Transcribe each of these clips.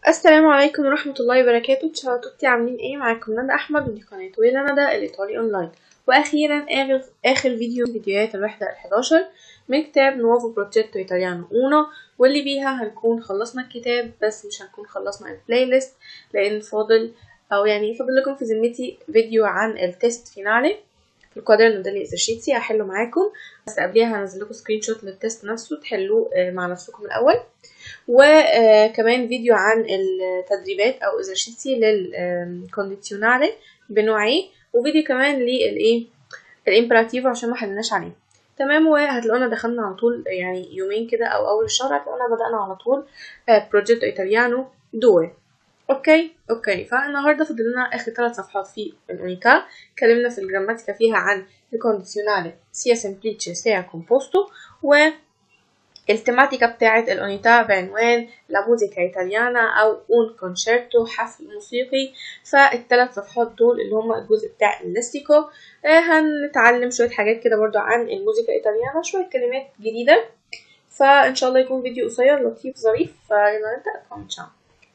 السلام عليكم ورحمة الله وبركاته ciao a tutti عاملين ايه معاكم ندى احمد ودي قناة ويلا ندى الايطالي اونلاين واخيرا اخر اخر فيديو من فيديوهات الوحدة الحداشر من كتاب نوفو بروجيتو ايطاليانو اونو واللي بيها هنكون خلصنا الكتاب بس مش هنكون خلصنا البلاي ليست لان فاضل او يعني فاضل لكم في ذمتي فيديو عن التيست فينالي في الكوادرنو ديلي اسرشيتسي هحله معاكم بس قبليها هنزل لكم سكرين شوت للتيست نفسه تحلوه مع نفسكم الاول وكمان فيديو عن التدريبات او اكزرشيتسي للكونديزيونالي بنوعيه وفيديو كمان للايه الامبراتيفو عشان ما حلناش عليه تمام وهتلاقونا دخلنا على طول يعني يومين كده او اول الشهر هتلاقونا بدأنا على طول بروجيتو ايطاليانو دو اوكي اوكي فالنهارده فاضل لنا اخر ثلاث صفحات في الاونيكا اتكلمنا في الجراماتيكا فيها عن الكونديزيونالي سيا سمبليتشي سيا كومبوستو و التماتيكا بتاعة الأونيتا بعنوان لا موزيكا إيطاليانا أو أون كونشيرتو حفل موسيقي فالثلاث صفحات دول اللي هما الجزء بتاع الليستيكو هنتعلم شوية حاجات كده برضو عن الموزيكا الإيطاليانا شوية كلمات جديدة فإن شاء الله يكون فيديو قصير لطيف ظريف فيلا نبدأ كومنتشان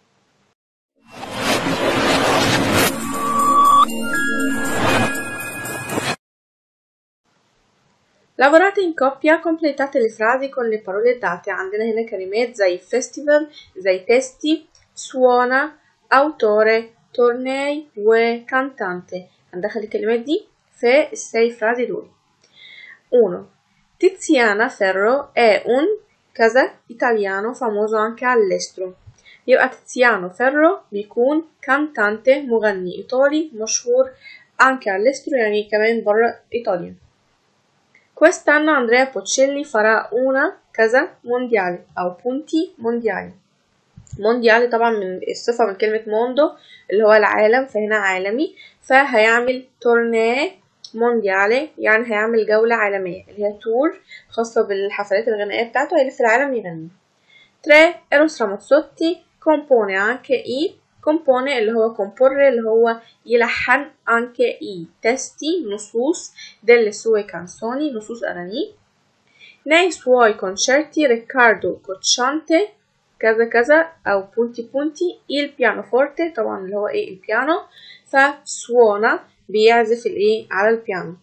Lavorate in coppia, completate le frasi con le parole date. عندنا هنا كلمات زي festival, زي testi, suona, autore, tornei وcantante. هندخل الكلمات دي في السي فرازي دول. 1. Tiziana Ferro è un كذا italiano famoso anche all'estero. يبقى تيزيانو فيرو بيكون كانتانتي مغني إيطالي مشهور anche all'estero يعني كمان برا إيطاليا. Quest'anno Andrea Bocelli farà una كذا مونديالي أو بونتي مونديالي مونديالي طبعا من الصفة من كلمة موندو اللي هو العالم فهنا عالمي فهيعمل تورنيه مونديالي يعني هيعمل جولة عالمية اللي هي تور خاصة بالحفلات الغنائية بتاعته هيلف العالم يغني 3 Eros Ramazzotti compone anche i compone اللي هو comporre اللي هو يلحن anche i testi نصوص delle sue canzoni نصوص أغانيه nei suoi concerti Riccardo Cocciante كذا كذا أو punti punti il pianoforte طبعا اللي هو ايه البيانو فsuona بيعزف الايه على البيانو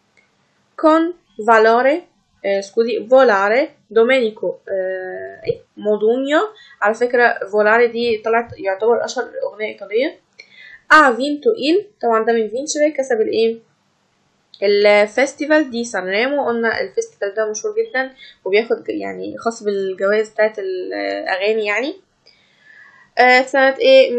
con valore eh, scusi volare Domenico eh, Modugno على فكرة volare دي طلعت يعتبر أشهر أغنية إيطالية ha vinto il طبعا ده من فينشري كسب الإيه الفestival دي سانريمو قلنا الفestival ده مشهور جدا وبياخد يعني خاص بالجوائز بتاعت الأغاني يعني آه سنة ايه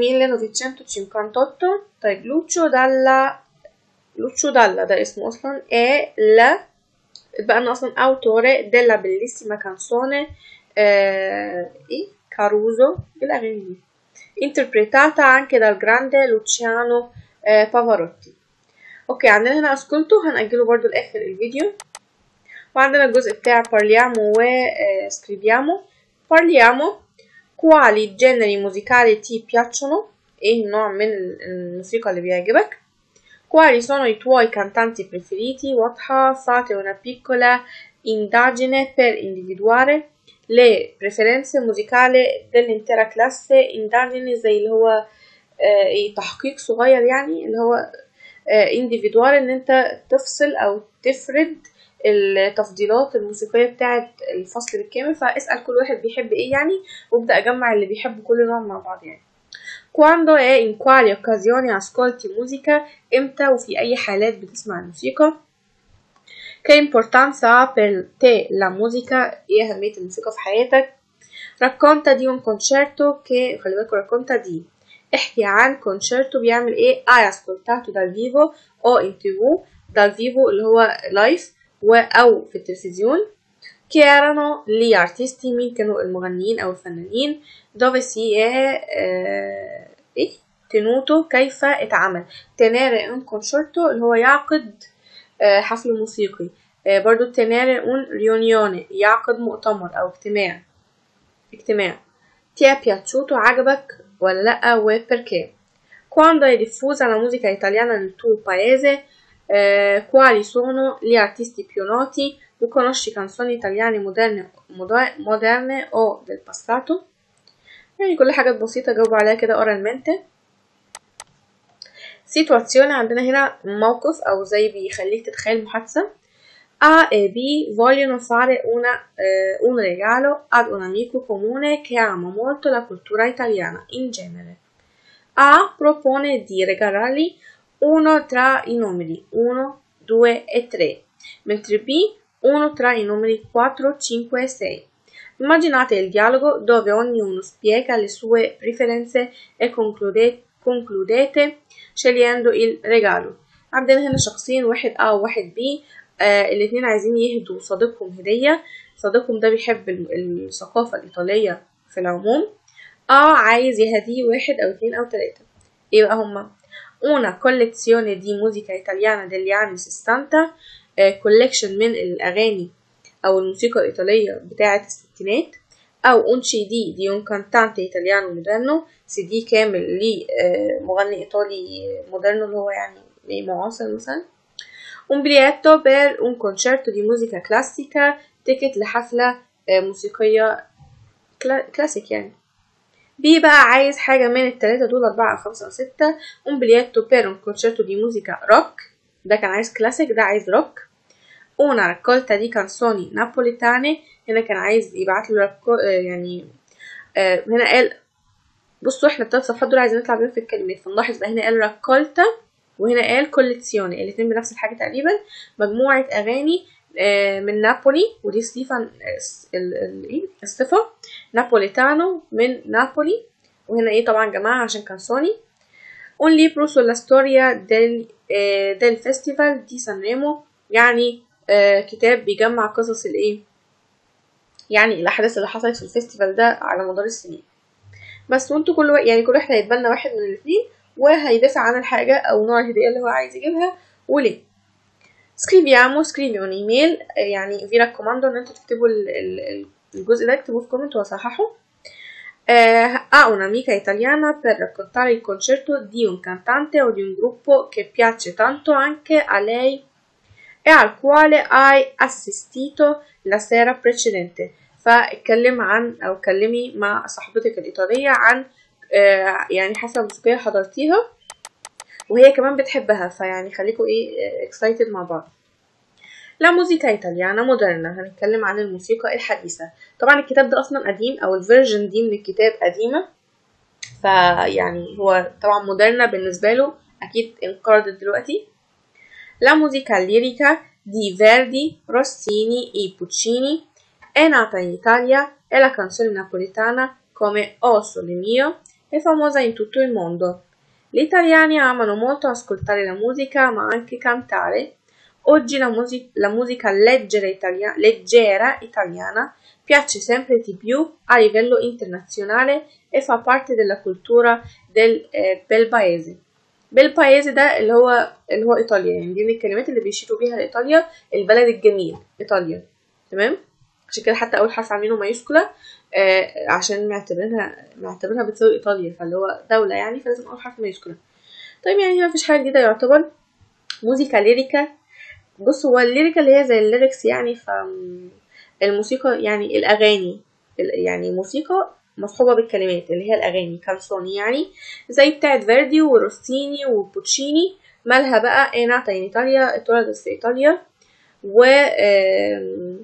1958 طيب لوتشو دالا لوتشو دالا ده اسمه أصلا ايه لا بقى أنا أصلا autore della bellissima canzone eh, Caruso بالأغاني دي interpretata anche dal grande Luciano eh, Pavarotti اوكي عندنا هنا اسكولتو هنأجله برضو لآخر الفيديو وعندنا الجزء بتاع parliamo و eh, scriviamo parliamo quali generi musicali ti piacciono ايه النوع من الموسيقى اللي بيعجبك quali sono i tuoi cantanti preferiti واضحة fate una piccola indagine per individuare le preferenze musicali dell'intera classe indagine زي اللي هو ايه تحقيق صغير يعني اللي هو individual ان انت تفصل او تفرد التفضيلات الموسيقية بتاعة الفصل بالكامل فاسأل كل واحد بيحب ايه يعني وابدأ اجمع اللي بيحب كل نوع مع بعض يعني quando e in quali occasioni ascolti musica امتى وفي اي حالات بتسمع الموسيقى che importanza ha per te la musica ايه اهمية الموسيقى في حياتك racconta di un concerto che خلي بالكوا racconta di احكي عن كونشيرتو بيعمل ايه hai ascoltato dal vivo او in tv dal vivo اللي هو لايف و او في التلفزيون che erano gli artisti مين كانوا المغنيين او الفنانين dove si è eh, ايه tenuto كيف اتعمل tenere un concerto اللي هو يعقد eh, حفل موسيقي eh, برضو tenere un riunione يعقد مؤتمر او اجتماع اجتماع ti è piaciuto عجبك ولا لأ و perché quando è diffusa la musica italiana nel tuo paese eh, quali sono gli artisti più noti tu conosci canzoni italiane moderne, moderne o del passato يعني كل حاجات بسيطة جاوب عليها كده oralmente سيتواتسيون عندنا هنا موقف أو زي بيخليك تتخيل محادثة A e B vogliono fare una, eh, un regalo ad un amico comune che ama molto la cultura italiana in genere. A propone di regalargli uno tra i numeri 1, 2 e 3, mentre B uno tra i numeri 4, 5 e 6. Immaginate il dialogo dove ognuno spiega le sue preferenze e conclude, concludete scegliendo il regalo. عندنا هنا شخصين واحد A وواحد B آه الاتنين عايزين يهدوا صديقهم هدية صديقهم ده بيحب ال- الثقافة الإيطالية في العموم اه عايز يهديه واحد أو اتنين أو تلاتة ايه بقى هما una collezione di musica italiana degli anni 60 كولكشن من الأغاني أو الموسيقى الإيطالية بتاعة الستينات أو un CD di un cantante italiano moderno سي دي كامل لمغني إيطالي مودرنو اللي هو يعني معاصر مثلا un biglietto per un concerto di musica classica تيكت لحفلة آه، موسيقية كلا- كلاسيك يعني بي بقى عايز حاجة من التلاتة دول أربعة أو خمسة أو ستة un biglietto per un concerto di musica rock ده كان عايز كلاسيك ده عايز روك una raccolta di canzoni napoletane هنا كان عايز يبعت له ركو... آه، يعني آه، هنا قال بصوا احنا التلات صفحات دول عايزين نطلع بيهم في الكلمات فنلاحظ بقى هنا قال راكولتا وهنا قال كوليتسيوني الاتنين بنفس الحاجة تقريبا مجموعة أغاني آه، من نابولي ودي صفة ال- ال- ايه الصفة نابوليتانو من نابولي وهنا ايه طبعا جماعة عشان كانسوني un libro sulla storia del, eh, del festival di Sanremo يعني آه كتاب بيجمع قصص الايه يعني الأحداث اللي حصلت في الفestival ده على مدار السنين بس وانتوا كل وا- يعني كل واحد هيتبنى واحد من الاثنين وهيدافع عن الحاجة أو نوع الهدية اللي هو عايز يجيبها وليه سكريبيامو سكريبي اون ايميل يعني في راكوماندو ان انتوا تكتبوا ال- ال- الجزء ده اكتبوه في كومنت واصححه Eh, ha un'amica italiana per raccontare il concerto di un cantante o di un gruppo che piace tanto anche a lei e al quale hai assistito la sera precedente فاتكلم عن او اتكلمي مع صاحبتك الايطاليه عن آه، يعني حفله موسيقيه حضرتيها وهي كمان بتحبها فيعني خليكوا ايه اكسايتد مع بعض لا موسيقى ايطاليانا مودرنا هنتكلم عن الموسيقى الحديثة طبعا الكتاب ده اصلا قديم او الفيرجن دي من الكتاب قديمة فيعني هو طبعا مودرنا بالنسبة له اكيد انقرضت دلوقتي La musica lirica di Verdi, Rossini e Puccini è nata in Italia e la canzone napoletana come O Sole Mio è famosa in tutto il mondo. Gli italiani amano molto ascoltare la musica ma anche cantare. Oggi la, musi- la musica leggera, italia- leggera italiana piace sempre di più a livello internazionale e fa parte della cultura del eh, bel paese. بيل بايزي ده اللي هو اللي هو ايطاليا يعني دي من الكلمات اللي بيشيروا بيها لايطاليا البلد الجميل ايطاليا تمام عشان كده حتى اول حرف عاملينه مايوسكولا آه عشان معتبرينها معتبرينها بتساوي ايطاليا فاللي هو دوله يعني فلازم اول حرف مايوسكولا طيب يعني هنا مفيش حاجه جديده يعتبر موسيقى ليريكا بص هو الليريكا اللي هي زي الليركس يعني ف الموسيقى يعني الاغاني ال- يعني موسيقى مصحوبة بالكلمات اللي هي الأغاني كانسوني يعني زي بتاعت فيردي وروسيني وبوتشيني مالها بقى ايه ناتا in إيطاليا اتولدت في إيطاليا و آم،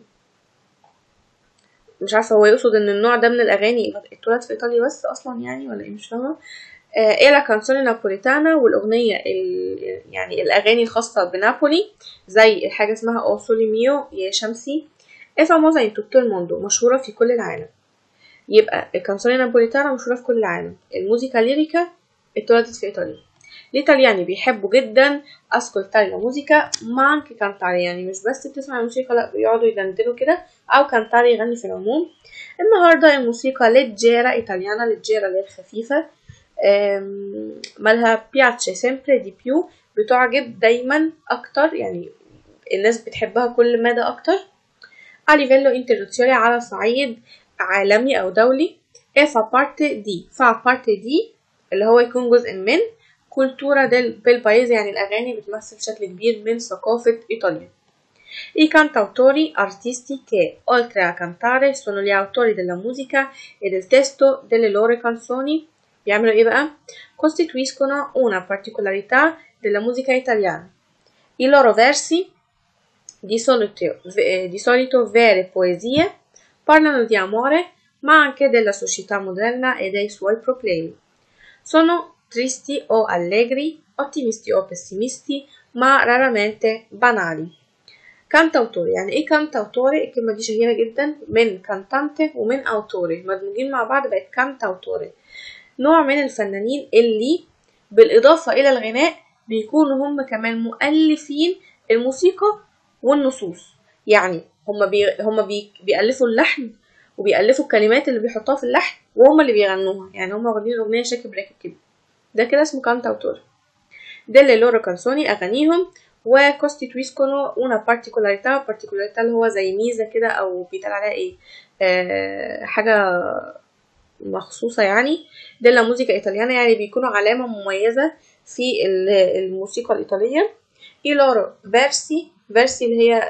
مش عارفة هو يقصد ان النوع ده من الأغاني اتولد في إيطاليا بس أصلا يعني ولا ايه مش فاهمة آه، ايه لا كانسوني نابوليتانا والأغنية ال... يعني الأغاني الخاصة بنابولي زي الحاجة اسمها أو سولي ميو يا شمسي è famosa in tutto il mondo مشهورة في كل العالم يبقى الكانسوني نابوليتانا مشهورة في كل العالم الموسيكا ليريكا اتولدت في إيطاليا الإيطالياني بيحبوا جدا ascoltare la musica ma anche cantare يعني مش بس بتسمع الموسيقى لا بيقعدوا يدندنوا كده أو cantare يغني في العموم النهاردة الموسيقى ليجيرا إيطاليانا ليجيرا اللي هي الخفيفة أم، مالها piace sempre di più بتعجب دايما أكتر يعني الناس بتحبها كل مدى أكتر a livello internazionale على صعيد عالمي أو دولي e fa parte di fa parte di اللي هو يكون جزء من كولتورا del bel paese يعني الأغاني بتمثل شكل كبير من ثقافة إيطاليا I cantautori, artisti che, oltre a cantare, sono gli autori della musica e del testo delle loro canzoni, بيعملوا ايه بقى؟ costituiscono una particolarità della musica italiana. I loro versi, di solito, eh, di solito vere poesie, parlano di amore, ma anche della società moderna e dei suoi problemi. Sono tristi o allegri, ottimisti o pessimisti, ma raramente banali. كانتاوتوري يعني ايه كانتاوتوري الكلمة دي شهيرة جدا من كانتانتي ومن اوتوري مدموجين مع بعض بقت كانتاوتوري نوع من الفنانين اللي بالإضافة إلى الغناء بيكونوا هم كمان مؤلفين الموسيقى والنصوص يعني هم بي هم بي بيألفوا اللحن وبيألفوا الكلمات اللي بيحطوها في اللحن وهم اللي بيغنوها يعني هم واخدين الأغنية شاكب راكب كده ده كده اسمه كانتاوتوري delle loro canzoni أغانيهم وcostituiscono una particolarità particolarità اللي هو زي ميزة كده أو بيتقال عليها إيه آه حاجة مخصوصة يعني della musica italiana يعني بيكونوا علامة مميزة في الموسيقى الإيطالية i loro versi versi اللي هي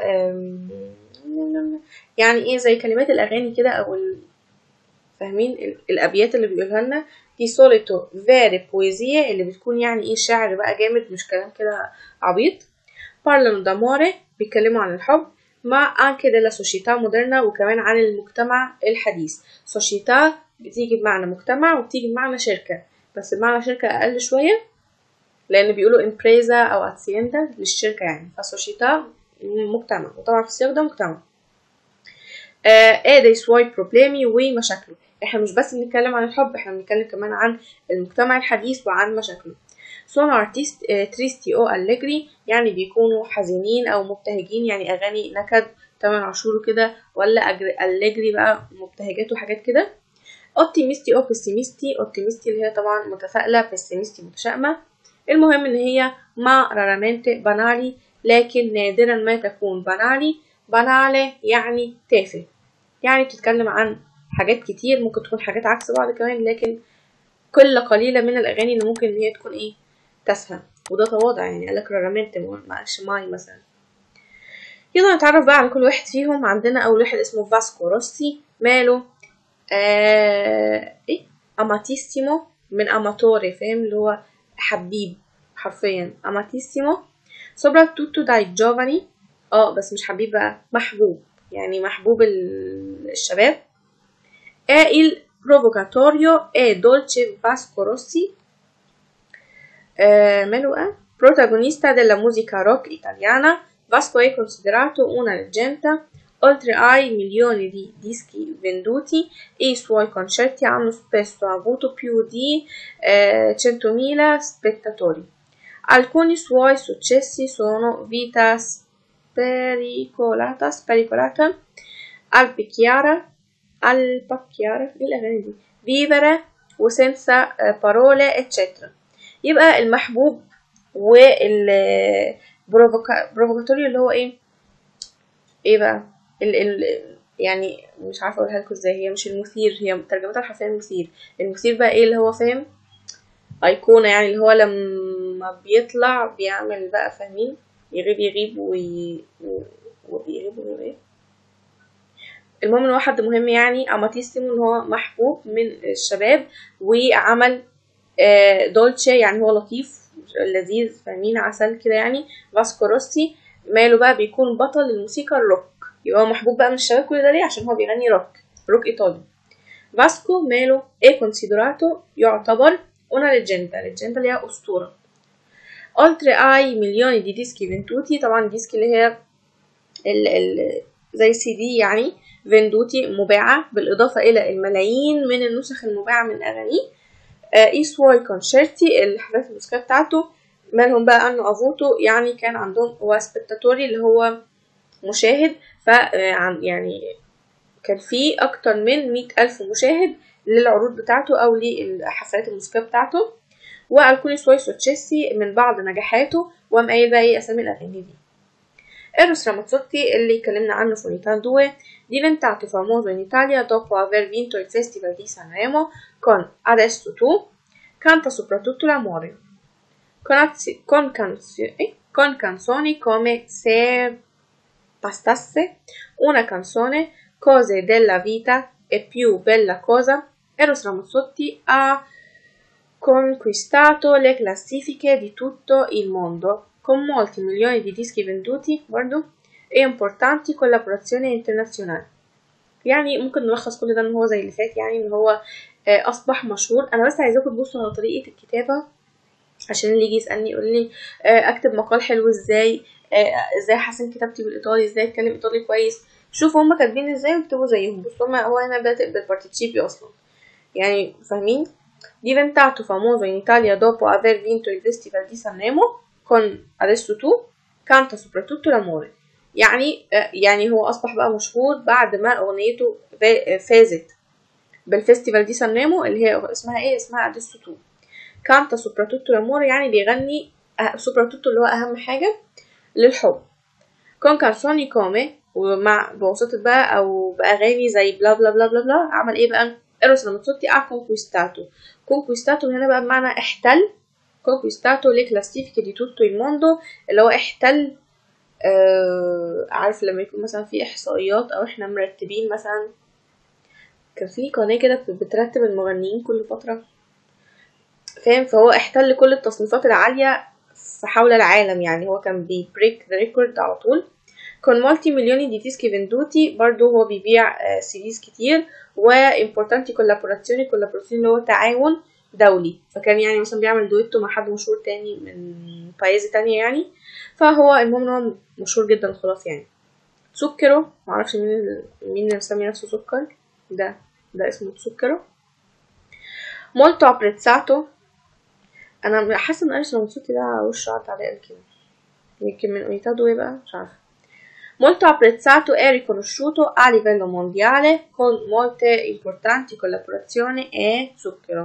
يعني ايه زي كلمات الأغاني كده أو فاهمين الأبيات اللي بيقولها لنا دي سوليتو فيري بويزية اللي بتكون يعني ايه شعر بقى جامد مش كلام كده عبيط parlano d'amore بيتكلموا عن الحب مع anche della società moderna وكمان عن المجتمع الحديث società بتيجي بمعنى مجتمع وبتيجي بمعنى شركة بس بمعنى شركة أقل شوية لأن بيقولوا امبريزا أو أتسيندا للشركة يعني فسوشيتا مجتمع وطبعا في السياق ده مجتمع ايه دي سواي بروبليمي ومشاكله احنا مش بس بنتكلم عن الحب احنا بنتكلم كمان عن المجتمع الحديث وعن مشاكله سون ارتيست تريستي او أليجري يعني بيكونوا حزينين او مبتهجين يعني اغاني نكد تمن عاشور كده ولا أليجري بقى مبتهجات وحاجات كده اوبتيميستي او بيسيميستي اوبتيميستي اللي هي طبعا متفائلة بيسيميستي متشائمة المهم ان هي ما رارamente بانالي لكن نادرا ما تكون بانالي بانالي يعني تافه يعني بتتكلم عن حاجات كتير ممكن تكون حاجات عكس بعض كمان لكن قلة قليلة من الأغاني اللي ممكن إن هي تكون إيه تافهة وده تواضع يعني قالك رارamente ما قالش ماي مثلا يلا نتعرف بقى على كل واحد فيهم عندنا أول واحد اسمه فاسكو روسي ماله آه إيه أماتيسيمو من أماتوري فاهم اللي هو حبيب حرفيا أماتيسيمو soprattutto dai giovani اه بس مش حبيب بقى محبوب يعني محبوب الشباب è il provocatorio e dolce Vasco Rossi eh, ماله بقى protagonista della musica rock italiana Vasco è considerato una leggenda oltre ai milioni di dischi venduti i suoi concerti hanno spesso avuto più di eh, 100.000 spettatori alcuni suoi successi sono Vita spericolata spericolata Alpi Chiara Alpa Chiara الأغاني دي Vivere وsenza parole eccetera يبقى المحبوب والبروفوكاتوري اللي هو ايه ايه بقى ال ال يعني مش عارفه اقولها لكم ازاي هي مش المثير هي ترجمتها الحرفيه المثير المثير بقى ايه اللي هو فاهم ايقونه يعني اللي هو لما بيطلع بيعمل بقى فاهمين يغيب يغيب وي... ويغيب ويغيب ايه المهم ان هو حد مهم يعني اماتيسيمو ان هو محبوب من الشباب وعمل آه دولتشي يعني هو لطيف لذيذ فاهمين عسل كده يعني فاسكو روسي ماله بقى بيكون بطل الموسيقى الروك يبقى هو محبوب بقى من الشباب كل ده ليه عشان هو بيغني روك روك ايطالي فاسكو ماله ايه كونسيدراتو يعتبر una leggenda leggenda اللي هي أسطورة oltre ai milioni di dischi venduti طبعا ديسك اللي هي ال ال زي سي دي يعني فيندوتي مباعة بالإضافة إلى الملايين من النسخ المباعة من أغانيه اي سواي كونشيرتي الحفلات الموسيقية بتاعته مالهم بقى أنه أفوتو يعني كان عندهم هو سبكتاتوري اللي هو مشاهد ف يعني كان في أكتر من مئة ألف مشاهد للعروض بتاعته أو للحفلات الموسيقية بتاعته والكوني سواي سوتشيسي من بعض نجاحاته وقام قايل بقى ايه أسامي الأغاني دي Eros Ramazzotti اللي اتكلمنا عنه في Unital 2 diventato famoso in Italia dopo aver vinto il Festival di Sanremo con Adesso tu canta soprattutto l'amore con, azzi- con, canzio- eh, con canzoni come Se bastasse una canzone cose della vita e più bella cosa Eros Ramazzotti ha conquistato le classifiche di tutto il mondo con molti milioni di dischi venduti برضو e importanti collaborazioni internazionali يعني ممكن نلخص كل ده ان هو زي اللي فات يعني ان هو آه، اصبح مشهور انا بس عايزاكم تبصوا على طريقه الكتابه عشان اللي يجي يسالني يقول لي آه، اكتب مقال حلو ازاي آه، ازاي احسن كتابتي بالايطالي ازاي اتكلم ايطالي كويس شوفوا هما كاتبين ازاي واكتبوا زيهم بصوا هما هو هنا بادئ بالبارتيتشيبي اصلا يعني فاهمين diventato famoso in Italia dopo aver vinto il Festival di Sanremo con Adesso tu canta soprattutto l'amore يعني آه، يعني هو أصبح بقى مشهور بعد ما أغنيته فا- فازت بالفيستيفال دي سانريمو اللي هي اسمها ايه اسمها اديسو تو كانتا سوبراتوتو l'amore يعني بيغني أه- سوبراتوتو اللي هو أهم حاجة للحب كون كانسوني كومي ومع بواسطة بقى أو بأغاني زي بلا بلا بلا بلا بلا عمل ايه بقى إيروس رامازوتي ا كونكويستاتو كونكويستاتو هنا بقى بمعنى احتل كونكويستاتو لي كلاسيفيكي دي توتو الموندو اللي هو احتل آه عارف لما يكون مثلا في احصائيات او احنا مرتبين مثلا كان في قناة كده بت- بترتب المغنيين كل فترة فاهم فهو احتل كل التصنيفات العالية في حول العالم يعني هو كان بيبريك ذا ريكورد على طول كون مالتي مليوني دي ديسكي فيندوتي برضو هو بيبيع آه، سيريز كتير وامبورتانتي كولابوراتيوني كولابوراتيوني اللي هو تعاون دولي فكان يعني مثلا بيعمل دويتو مع حد مشهور تاني من بايزي تانية يعني فهو المهم ان هو مشهور جدا خلاص يعني سكرو معرفش مين ال- مين اللي مسمي نفسه سكر ده ده اسمه سكرو molto apprezzato انا حاسه ان ارسنال صوتي ده وشه عدى عليه قبل كده يمكن من اونيتادو ايه بقى مش عارفه molto apprezzato e riconosciuto a livello mondiale con molte importanti collaborazioni e zucchero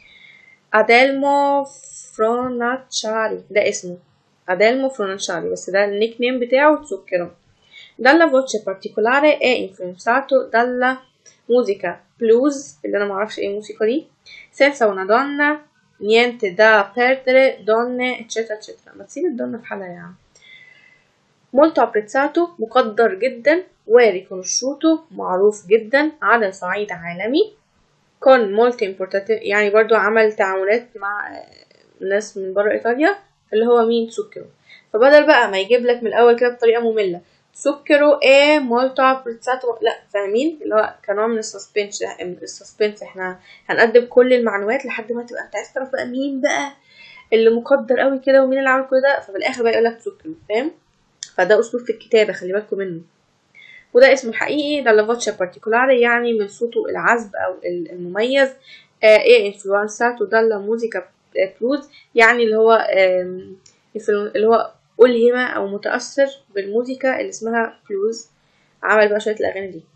Adelmo Fronacciari ده اسمه Adelmo Fronacciari بس ده النيك نيم بتاعه zucchero dalla voce particolare è influenzato dalla musica blues اللي انا معرفش ايه الموسيقى دي senza una donna niente da perdere donne eccetera eccetera ما تسيب الدونة في حالها يا عم molto apprezzato مقدر جدا وريكونشوتو معروف جدا على صعيد عالمي con molte importanti يعني برضو عمل تعاونات مع آه، ناس من برا إيطاليا اللي هو مين سكرو فبدل بقى ما يجيب لك من الأول كده بطريقة مملة سكرو ايه molto apprezzato لا فاهمين اللي هو كنوع من السسبنس السسبنس احنا هنقدم كل المعلومات لحد ما تبقى انت عايز تعرف بقى مين بقى اللي مقدر قوي كده ومين اللي عمل كل ده ففي الآخر بقى يقولك سكرو فاهم فده أسلوب في الكتابة خلي بالكم منه وده اسمه الحقيقي ده لافوتشا بارتيكولاري يعني من صوته العذب أو ال- المميز آه، ايه انفلونساتو دالا موزيكا بلوز يعني اللي هو آم، influ- اللي هو ألهم أو متأثر بالموسيقى اللي اسمها بلوز عمل بقى شوية الأغاني دي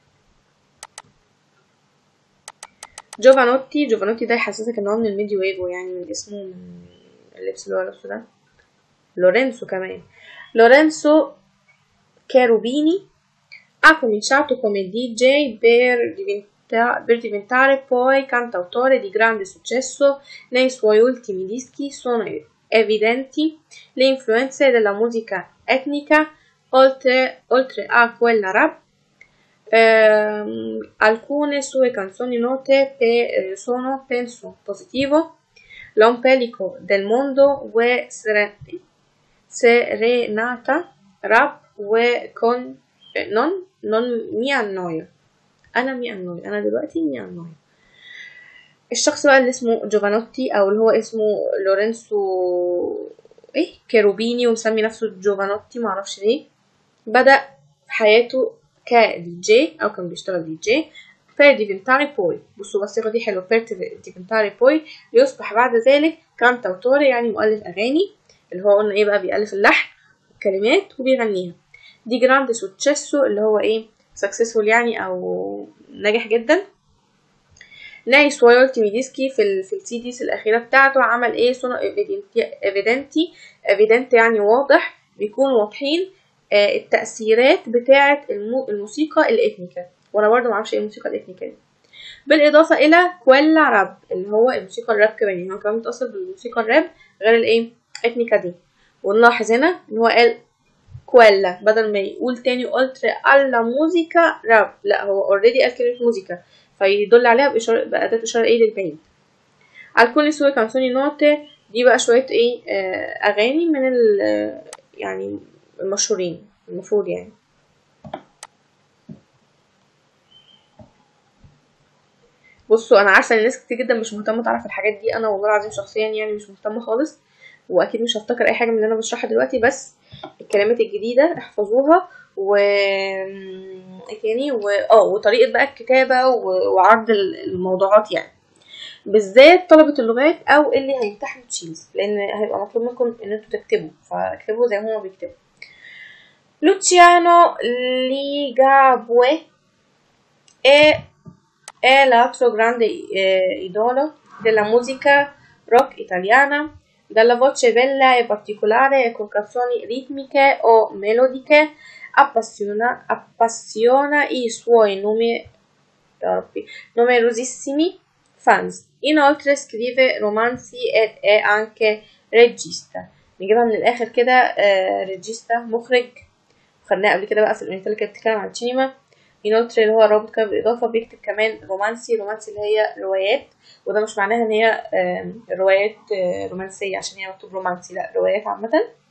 جوفانوتي جوفانوتي ده يحسسك ان هو من الميديويفو يعني من اسمه من اللبس اللي هو لابسه ده لورينسو كمان لورينسو Cherubini ha cominciato come DJ per, diventa- per diventare poi cantautore di grande successo. Nei suoi ultimi dischi sono evidenti le influenze della musica etnica, oltre, oltre a quella rap. Ehm, alcune sue canzoni note pe- eh, sono Penso Positivo, L'On Pelico del Mondo, Ue Sere- Serenata, Rap وكون نون نون مي annoio انا مي annoio انا دلوقتي مي annoio الشخص بقى اللي اسمه جوفانوتي او اللي هو اسمه لورينسو ايه كيروبيني ومسمي نفسه جوفانوتي معرفش ليه بدأ في حياته كدي جي او كان بيشتغل دي جي per diventare poi بصوا بس الصيغة دي حلوة per diventare poi ليصبح بعد ذلك كانتاوتوري يعني مؤلف أغاني اللي هو قلنا ايه بقى بيألف اللحن والكلمات وبيغنيها دي جراند سوتشيسو اللي هو ايه successful يعني او ناجح جدا ناي سواي ultimi ديسكي في ال في السي ديز الأخيرة بتاعته عمل ايه سونو ايفيدنتي ايفيدنت يعني واضح بيكونوا واضحين آه، التأثيرات بتاعة المو الموسيقى الإثنيكا وأنا برضه معرفش ايه الموسيقى الإثنيكا دي بالإضافة إلى كويلا راب اللي هو الموسيقى الراب كمان يعني هو كمان متأثر بالموسيقى الراب غير الايه إثنيكا دي ونلاحظ هنا إن هو قال quella بدل ما يقول تاني oltre alla musica rap لا هو already قال كلمة موسيقى فيدل عليها بإشارة بأداة إشارة إيه للبعيد alcune sue canzoni note دي بقى شوية إيه آه أغاني من ال آه، يعني المشهورين المفروض يعني بصوا انا عارفه ان ناس كتير جدا مش مهتمه تعرف الحاجات دي انا والله العظيم شخصيا يعني مش مهتمه خالص واكيد مش هفتكر اي حاجه من اللي انا بشرحها دلوقتي بس الكلمات الجديده احفظوها و ايه تاني و... اه وطريقه بقى الكتابه و... وعرض ال- الموضوعات يعني بالذات طلبة اللغات أو اللي هيمتحنوا تشيلز لأن هيبقى مطلوب منكم إن انتوا تكتبوا فاكتبوا زي ما هما بيكتبوا Luciano Ligabue è, è l'altro grande eh, idolo della musica rock italiana, dalla voce bella e particolare e con canzoni ritmiche o melodiche, appassiona, appassiona i suoi numi- troppi, numerosissimi fans. Inoltre scrive romanzi ed è anche regista. نجيبها من الآخر كده آه، ريجيستا مخرج خدناها قبل كده بقى في الأغنية اللي كانت بتتكلم عن السينما ينوتري اللي هو رابط كده بالإضافة بيكتب كمان رومانسي رومانسي اللي هي روايات وده مش معناها إن هي آم، روايات آه، رومانسية عشان هي مكتوب رومانسي لأ روايات عامة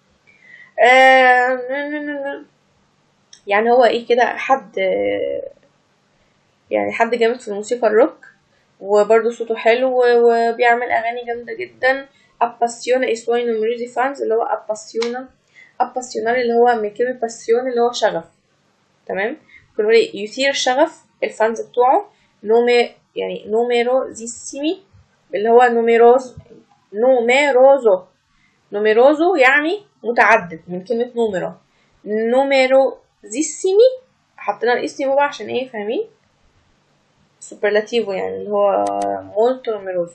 آم، يعني هو ايه كده حد آه، يعني حد جامد في الموسيقى الروك وبرضه صوته حلو و- وبيعمل أغاني جامدة جدا appassiona i suoi numerosi fans اللي هو appassiona appasionare اللي هو من كلمة passion اللي هو شغف تمام بنقول إيه؟ يثير الشغف الفانز بتوعه نومي يعني نوميروزيسيمي اللي هو نوميروز نوميروزو نوميروزو يعني متعدد من كلمة نوميرو نوميروزيسيمي حطينا الاسم بقى عشان ايه فاهمين سوبرلاتيفو يعني اللي هو مولتو نوميروزو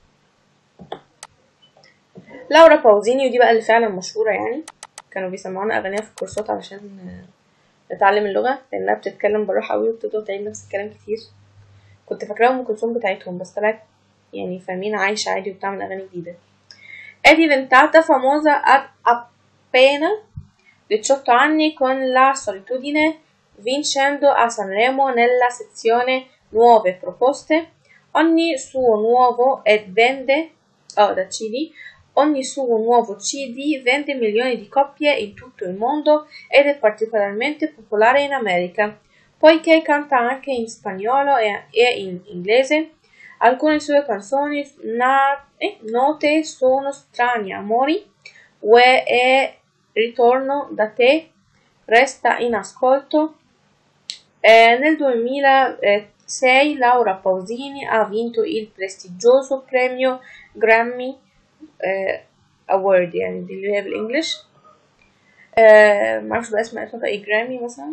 لورا باوزيني ودي بقى اللي فعلا مشهورة يعني كانوا بيسمعونا أغانيها في الكورسات علشان آه، نتعلم اللغة لأنها بتتكلم بالراحة أوي وبتفضل تعيد نفس الكلام كتير كنت فاكراها أم كلثوم بتاعتهم بس طلعت يعني فاهمين عايشة عادي وبتعمل أغاني جديدة è diventata famosa ad appena 18 anni con la solitudine vincendo a Sanremo nella sezione Nuove proposte. Ogni suo nuovo e vende oh, da CD ogni suo nuovo CD vende milioni di copie in tutto il mondo ed è particolarmente popolare in America, poiché canta anche in spagnolo e, e in inglese. Alcune sue canzoni na- eh, note sono Strani Amori, Ue e Ritorno da te, Resta in ascolto. Eh, nel 2006 Laura Pausini ha vinto il prestigioso premio Grammy eh, Award يعني دي اللي هي بالانجلش آه معرفش بقى اسمها اسمها ايه جرامي مثلا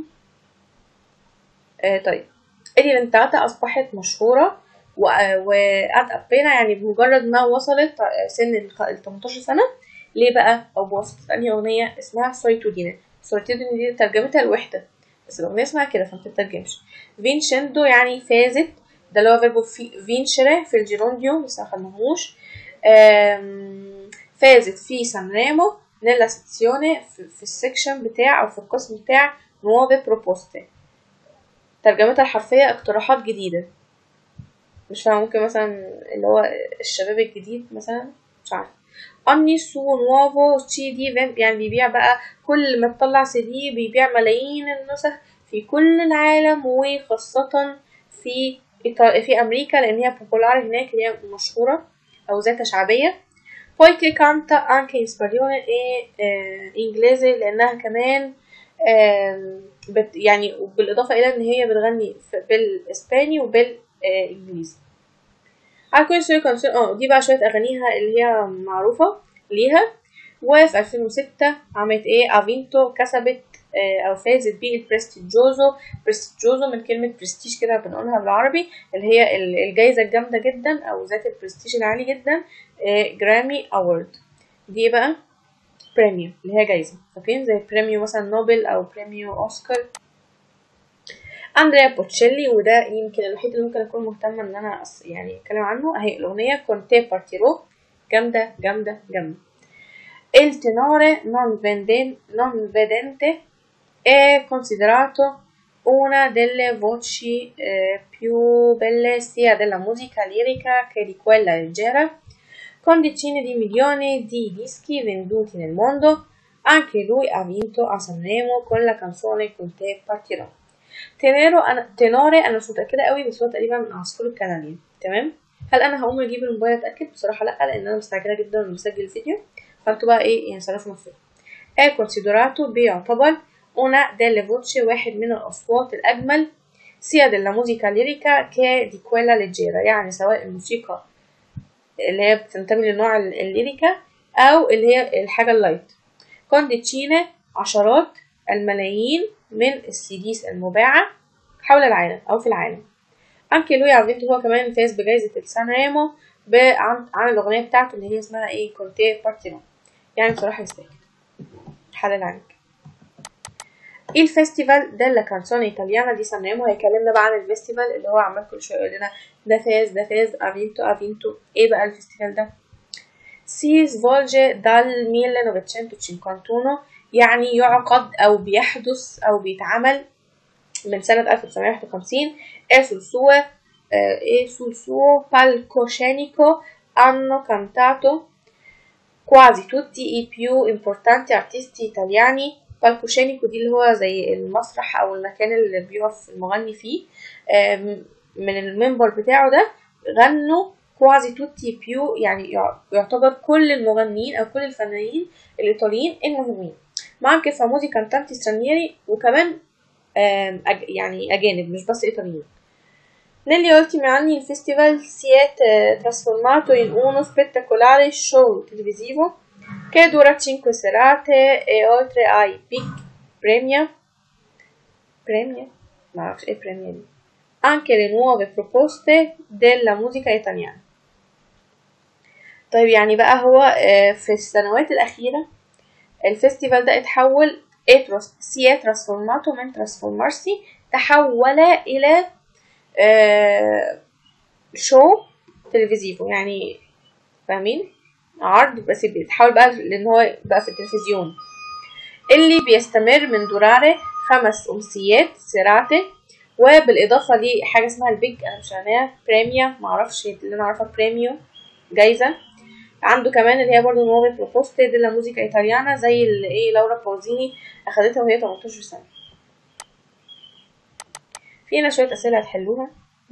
آه طيب إلي بنتاتا أصبحت مشهورة وقد أبينا يعني بمجرد ما وصلت سن ال 18 سنة ليه بقى أو بواسطة أنهي أغنية اسمها سويتودينا سويتودينا دي ترجمتها الوحدة بس الأغنية اسمها كده فمتترجمش فينشندو يعني فازت ده اللي هو فيربو فينشري في الجيرونديو لسه مخدناهوش آم، فازت في سانريمو نيلا سيزيوني في, في السكشن بتاع أو في القسم بتاع نوافي بروبوستي ترجمتها الحرفية اقتراحات جديدة مش فاهمة ممكن مثلا اللي هو الشباب الجديد مثلا مش عارفة ogni suo nuovo CD ven- يعني بيبيع بقى كل ما تطلع سي دي بيبيع ملايين النسخ في كل العالم وخاصة في إيطا- في أمريكا لأن هي بوبولار هناك اللي هي مشهورة أو ذات شعبية poiché canta anche in spagnolo e eh, inglese لأنها كمان آم، بت يعني بالإضافة إلى إن هي بتغني في- بالإسباني وبالإنجليزي alcune sue canzoni اه دي بقى شوية أغانيها اللي هي معروفة ليها وفي 2006 عملت ايه افينتو كسبت آه، أو فازت بالبرستيجوزو برستيجوزو من كلمة برستيج كده بنقولها بالعربي اللي هي ال- الجايزة الجامدة جدا أو ذات البرستيج العالي جدا جرامي أورد دي ايه بقى بريميو اللي هي جايزة فاكرين زي بريميو مثلا نوبل أو بريميو أوسكار أندريا بوتشيلي وده يمكن الوحيد اللي ممكن أكون مهتمة إن أنا أص- يعني أتكلم عنه أهي الأغنية كونتي بارتيرو جامدة جامدة جامدة il tenore non, venden- non vedente è considerato una delle voci eh, più belle sia della musica lirica che di quella leggera, con decine di milioni di dischi venduti nel mondo. Anche lui ha vinto a Sanremo con la canzone Con te partirò. تنورو انا تنوري انا مش متاكده قوي بس هو تقريبا من عصفور الكناري تمام هل انا هقوم اجيب الموبايل اتاكد بصراحه لا لان انا مستعجله جدا وانا بسجل الفيديو فانتوا بقى ايه يعني صرفوا نفسكم è considerato بيعتبر una delle voci واحد من الاصوات الاجمل sia della musica lirica che di quella leggera يعني سواء الموسيقى اللي هي بتنتمي للنوع ال- الليريكا او اللي هي الحاجه اللايت con decine عشرات الملايين من السيديز المباعة حول العالم أو في العالم أنكي لوي عرفت هو كمان فاز بجائزة السان ريمو ب- عن عن الأغنية بتاعته اللي هي اسمها ايه كونتي بارتينو يعني بصراحة يستاهل حلال عنك Il Festival della Canzone Italiana di Sanremo هيكلمنا بقى عن الفيستيفال اللي هو عمال كل شوية يقول لنا ده فاز ده فاز افينتو افينتو ايه بقى الفيستيفال ده si svolge dal 1951 يعني يعقد أو بيحدث أو بيتعمل من سنة 1951 e sul suo, eh, e sul suo palcoscenico hanno cantato quasi tutti i più importanti artisti italiani palcoscenico دي اللي هو زي المسرح أو المكان اللي بيقف المغني فيه آم، من المنبر بتاعه ده غنوا كوازي توتي بيو يعني يع- يعتبر كل المغنيين أو كل الفنانين الإيطاليين المهمين ma anche famosi cantanti stranieri وكمان آم، أج- يعني أجانب مش بس إيطاليين Negli ultimi anni il festival si è eh, trasformato in uno spettacolare show televisivo che dura 5 serate e oltre ai big premia premia? Ma è premia lì. anche le nuove proposte della musica italiana طيب يعني بقى هو آه، في السنوات الأخيرة الفestival ده اتحول اترس si è trasformato من trasformarsi تحول إلى آه، شو تلفزيفو يعني فاهمين عرض بس بيتحول بقى لان هو بقى في التلفزيون اللي بيستمر من دوراره خمس أمسيات سيراتي وبالإضافة لحاجة اسمها البيج أنا مش عارفاها بريميا معرفش اللي أنا عارفة بريميو جايزة عنده كمان اللي هي برضه نوغي بروبوستي دي لا موزيكا إيطاليانا زي اللي إيه لورا بوزيني أخدتها وهي 18 سنة في هنا شوية أسئلة هتحلوها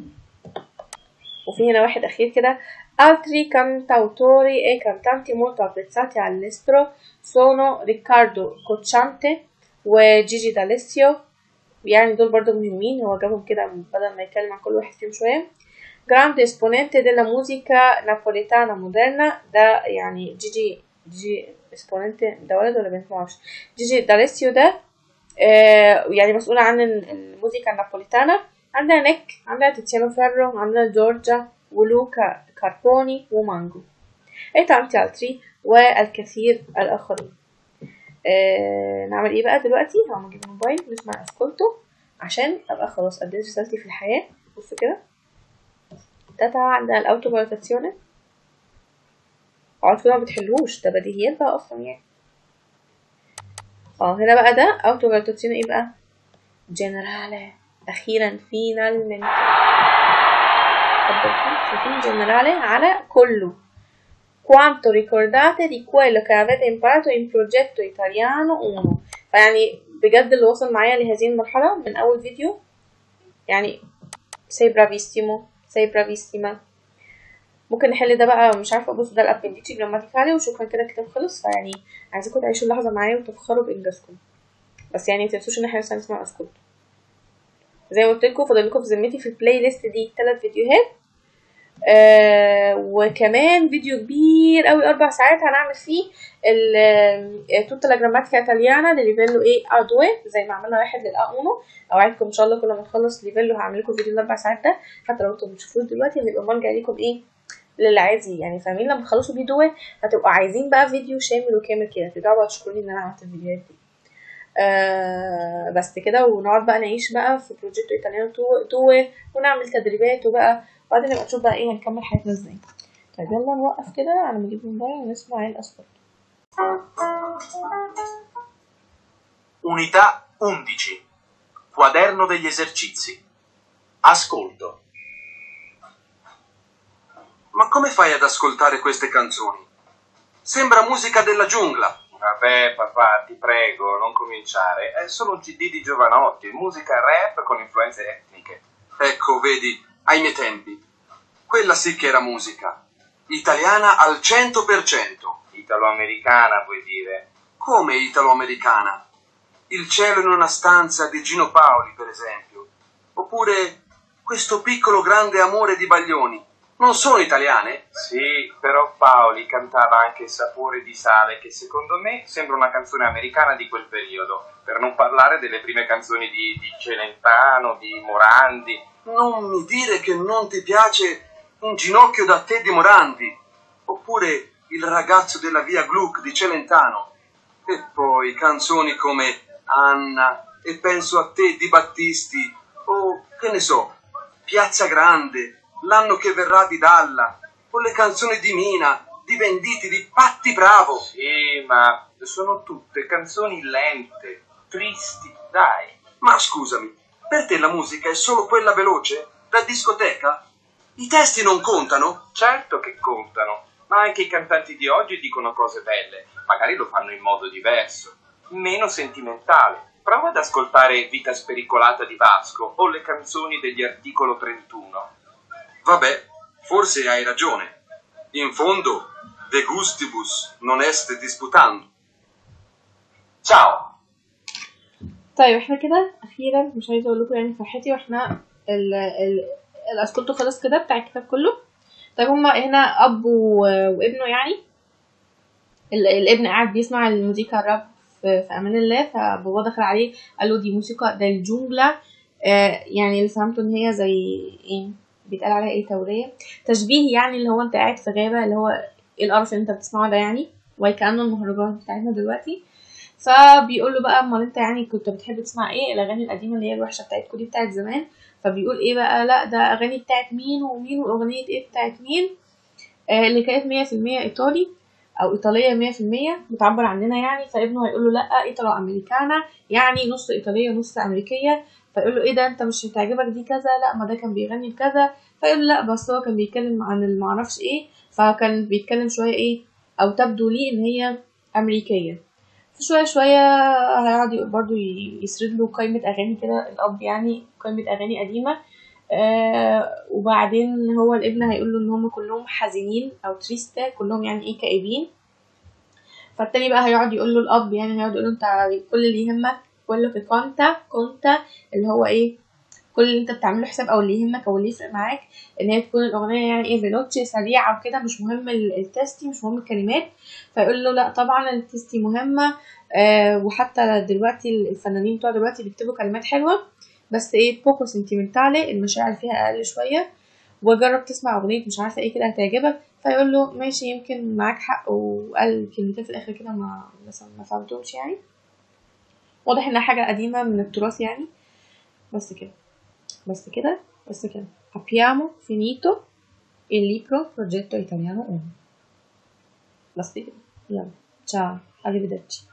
وفي هنا واحد أخير كده Altri cantautori e cantanti molto apprezzati all'estero sono Riccardo Cocciante وجيجي داليسيو يعني دول برضو مهمين هو جابهم كده بدل ما يتكلم عن كل واحد فيهم شوية grande esponente della musica napoletana moderna ده يعني جيجي جيجي esponente ده ولد ولا بنت معرفش جيجي داليسيو ده آه يعني مسؤول عن ال- الموسيقى النابوليتانا عندنا نيك عندنا تيتيانو فيرو عندنا جورجا ولوكا كاربوني ومانجو اي tanti altri والكثير الآخرين آه نعمل ايه بقى دلوقتي هقوم اجيب الموبايل نسمع اسكولتو عشان ابقى خلاص اديت رسالتي في الحياة بصوا كده تاتا عندنا الاوتو فالوتاسيوني عارفين ما بتحلوش ده بديهيات بقى اصلا يعني اه هنا بقى ده اوتو فالوتاسيوني ايه بقى جنرالي اخيرا فينالمنت شايفين جنرالي على كله quanto ricordate di quello che avete imparato in progetto italiano 1 فيعني بجد اللي وصل معايا لهذه المرحلة من أول فيديو يعني sei bravissimo sei bravissima ممكن نحل ده بقى مش عارفة بص ده الابنديتشي جراماتيكالي وشكرا كده الكتاب خلص فيعني عايزاكم تعيشوا اللحظة معايا وتفخروا بإنجازكم بس يعني متنسوش ان احنا لسه هنسمع اسكت زي ما قلت لكم فاضل لكم في ذمتي في البلاي ليست دي ثلاث فيديوهات آه وكمان فيديو كبير قوي اربع ساعات هنعمل فيه توتا لا جراماتيكا ايطاليانا لليفيلو ايه ادوي زي ما عملنا واحد للا اونو اوعدكم ان شاء الله كل ما نخلص ليفيلو هعمل لكم فيديو الاربع ساعات ده حتى لو انتم ما بتشوفوش دلوقتي هيبقى مرجع ليكم ايه للعادي يعني فاهمين لما تخلصوا بيه دوي هتبقوا عايزين بقى فيديو شامل وكامل كده ترجعوا بقى تشكروني ان انا عملت الفيديوهات دي آه بس كده ونقعد بقى نعيش بقى في بروجيكتو ايطاليانو دوي ونعمل تدريبات وبقى وبعدين نبقى نشوف بقى ايه هنكمل حياتنا ازاي طيب يلا نوقف كده على ما اجيب الموبايل ونسمع ايه الاصوات Unità 11. Quaderno degli esercizi. Ascolto. Ma come fai ad ascoltare queste canzoni? Sembra musica della giungla. Vabbè, papà, ti prego, non cominciare. È solo un CD di Giovanotti, musica rap con influenze etniche. Ecco, vedi, ai miei tempi. Quella sì che era musica. Italiana al 100%. Italo-americana, puoi dire. Come italo-americana? Il cielo in una stanza di Gino Paoli, per esempio. Oppure questo piccolo grande amore di Baglioni. Non sono italiane? Sì, però Paoli cantava anche Sapore di sale, che secondo me sembra una canzone americana di quel periodo, per non parlare delle prime canzoni di, di Celentano, di Morandi. Non mi dire che non ti piace un ginocchio da te di Morandi, oppure il ragazzo della via Gluck di Celentano, e poi canzoni come Anna e penso a te di Battisti, o che ne so, Piazza Grande, l'anno che verrà di Dalla, o le canzoni di Mina, di Venditi, di Patti Bravo. Sì, ma sono tutte canzoni lente, tristi, dai. Ma scusami, per te la musica è solo quella veloce, da discoteca? I testi non contano? Certo che contano, ma anche i cantanti di oggi dicono cose belle, magari lo fanno in modo diverso, meno sentimentale. Prova ad ascoltare Vita spericolata di Vasco o le canzoni degli articolo 31. Vabbè, forse hai ragione. In fondo, de gustibus non est disputando. Ciao! طيب احنا كده اخيرا مش عايزه اقول لكم يعني فرحتي واحنا ال ال الاسكولتو خلاص كده بتاع الكتاب كله طيب هما هنا اب و- وابنه يعني ال- الابن قاعد بيسمع الموسيقى الراب في, في امان الله فبابا دخل عليه قال له دي موسيقى ده الجونجلا آه يعني اللي فهمته ان هي زي ايه بيتقال عليها ايه توريه تشبيه يعني اللي هو انت قاعد في غابه اللي هو ايه القرف اللي انت بتسمعه ده يعني وكانه المهرجانات بتاعتنا دلوقتي فبيقول له بقى امال انت يعني كنت بتحب تسمع ايه الاغاني القديمه اللي هي الوحشه بتاعتكوا دي بتاعت زمان فبيقول ايه بقى لا ده اغاني بتاعت مين ومين واغنيه ايه بتاعت مين آه اللي كانت مية في المية ايطالي او ايطاليه مية في المية بتعبر عننا يعني فابنه هيقول له لا ايطالو امريكانا يعني نص ايطاليه نص امريكيه فيقول له ايه ده انت مش هتعجبك دي كذا لا ما ده كان بيغني بكذا فيقول له لا بس هو كان بيتكلم عن المعرفش ايه فكان بيتكلم شويه ايه او تبدو لي ان هي امريكيه فشوية شوية هيقعد يق- برضو ي- يسرد له قائمة أغاني كده الأب يعني قائمة أغاني قديمة آه وبعدين هو الابن هيقول له إن هم كلهم حزينين أو تريستا كلهم يعني إيه كئيبين فالتاني بقى هيقعد يقول له الأب يعني هيقعد يقول له أنت كل اللي يهمك كله في كونتا كونتا اللي هو إيه كل اللي انت بتعمله حساب او اللي يهمك او اللي يفرق معاك ان هي تكون الاغنيه يعني ايه فيلوتشي سريعه وكده مش مهم ال- التستي مش مهم الكلمات فيقول له لا طبعا التستي مهمه آه وحتى دلوقتي الفنانين بتوع دلوقتي بيكتبوا كلمات حلوه بس ايه بوكو سنتيمنتالي المشاعر فيها اقل شويه وجرب تسمع اغنيه مش عارفه ايه كده هتعجبك فيقول له ماشي يمكن معاك حق وقال كلمتين في الاخر كده ما مثلا ما فهمتهمش يعني واضح انها حاجه قديمه من التراث يعني بس كده بس كده بس كده abbiamo finito il libro progetto italiano 1 بس كده يلا ciao arrivederci